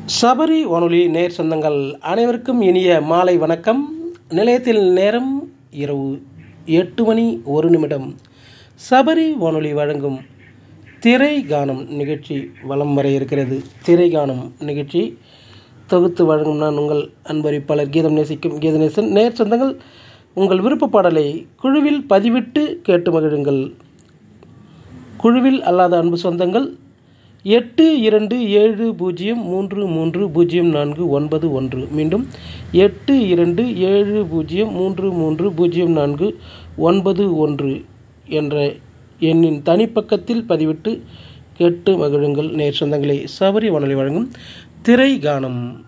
சபரி வானொலி நேர் சொந்தங்கள் அனைவருக்கும் இனிய மாலை வணக்கம் நிலையத்தில் நேரம் இரவு எட்டு மணி ஒரு நிமிடம் சபரி வானொலி வழங்கும் திரை கானம் நிகழ்ச்சி வலம் வர இருக்கிறது திரை கானம் நிகழ்ச்சி தொகுத்து வழங்கும் நான் உங்கள் அன்பரிப்பாளர் கீதம் நேசிக்கும் கீதநேசன் நேர் சொந்தங்கள் உங்கள் விருப்ப பாடலை குழுவில் பதிவிட்டு கேட்டு மகிழுங்கள் குழுவில் அல்லாத அன்பு சொந்தங்கள் எட்டு இரண்டு ஏழு பூஜ்ஜியம் மூன்று மூன்று பூஜ்ஜியம் நான்கு ஒன்பது ஒன்று மீண்டும் எட்டு இரண்டு ஏழு பூஜ்ஜியம் மூன்று மூன்று பூஜ்ஜியம் நான்கு ஒன்பது ஒன்று என்ற எண்ணின் தனிப்பக்கத்தில் பதிவிட்டு கேட்டு மகிழுங்கள் நேர் சொந்தங்களை சபரி வானொலி வழங்கும் திரை கானம்